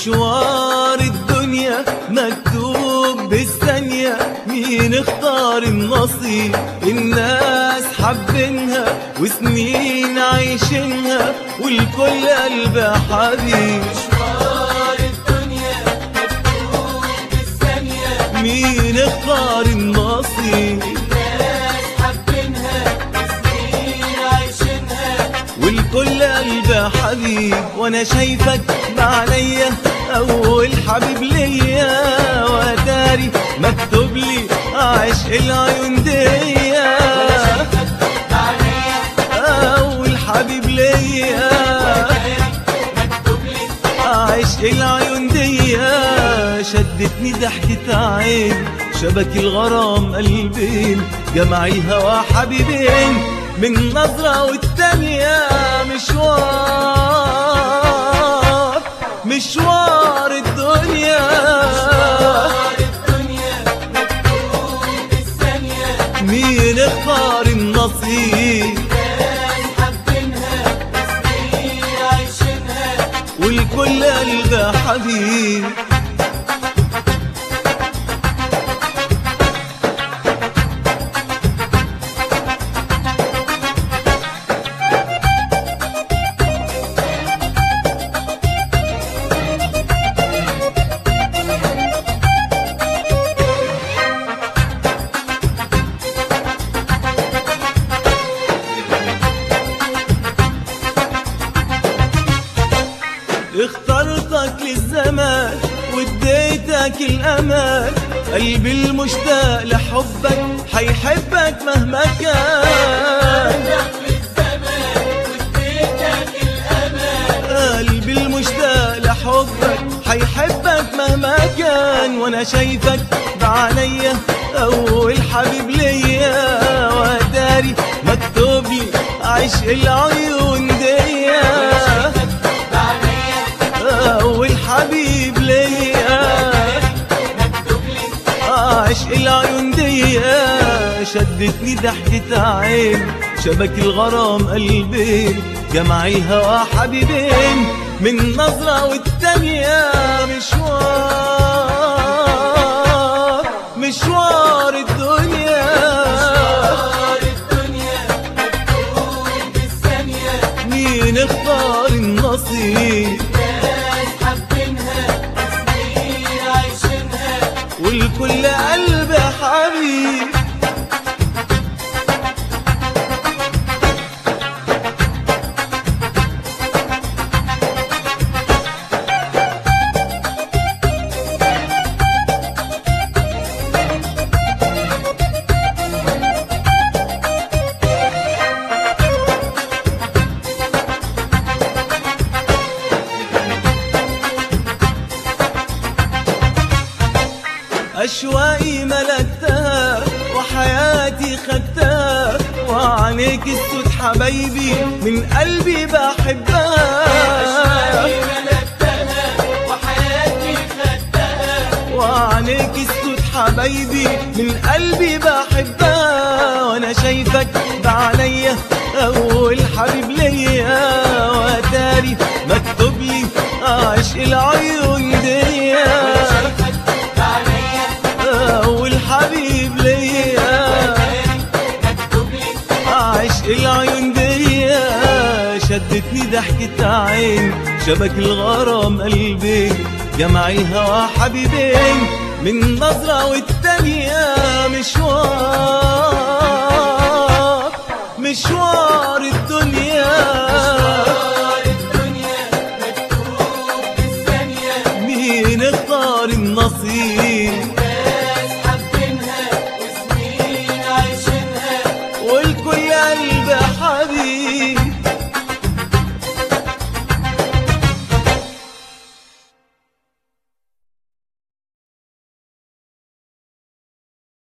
مشوار الدنيا مكتوب بالثانية مين اختار النصيب الناس حابينها وسنين عايشينها والكل قلب حبيب مشوار الدنيا مكتوب بالثانية مين اختار النصيب الناس حابينها سنين عايشينها والكل قلب حبيب وانا شايفك بعليا اول حبيب ليا واتاري مكتوب لي عشق العيون ديا عليا اول حبيب ليا مكتوب لي عشق العيون ديا شدتني ضحكة عين شبك الغرام قلبين جمع الهوى حبيبين من نظرة والتانية مشوار مشوار الدنيا مشوار الدنيا مكتوب بالثانية مين اختار النصيب الناس حابينها سنين عايشينها والكل قلب حبيب اخترتك للزمان واديتك الامان قلبي المشتاق لحبك حيحبك مهما كان دخل الزمان واديتك الأمان قلبي المشتاق لحبك حيحبك مهما كان وانا شايفك بعليا اول حبيب ليا واتاري مكتوب لي عشق العيون ديا عليا اول حبيب ليا مكتوب لي عشق العيون ديا شدتني ضحكة عين شبك الغرام قلبين جمع الهوى حبيبين من نظرة والتانية مشوار مشوار الدنيا مشوار الدنيا مكتوب بالثانية مين اختار النصيب ناس حابينها سنين عايشينها والكل قلب حبيب أشواقي ملكتها وحياتي خدتها وعنيك السود حبايبي من قلبي بحبها أشواقي ملكتها وحياتي خدتها وعنيك السود حبايبي من قلبي بحبها وانا شايفك بعليا اول حبيب ليا واتاري مكتوب لي عشق العيون ديا شايفك عليا اول حبيب ليا مكتوب لي عشق العيون ديا شدتني ضحكة عين شبك الغرام قلبي جمع الهوى حبيبين من نظرة والتانية مشوار مشوار الدنيا مشوار الدنيا مكتوب بالثانية مين اختار النصيب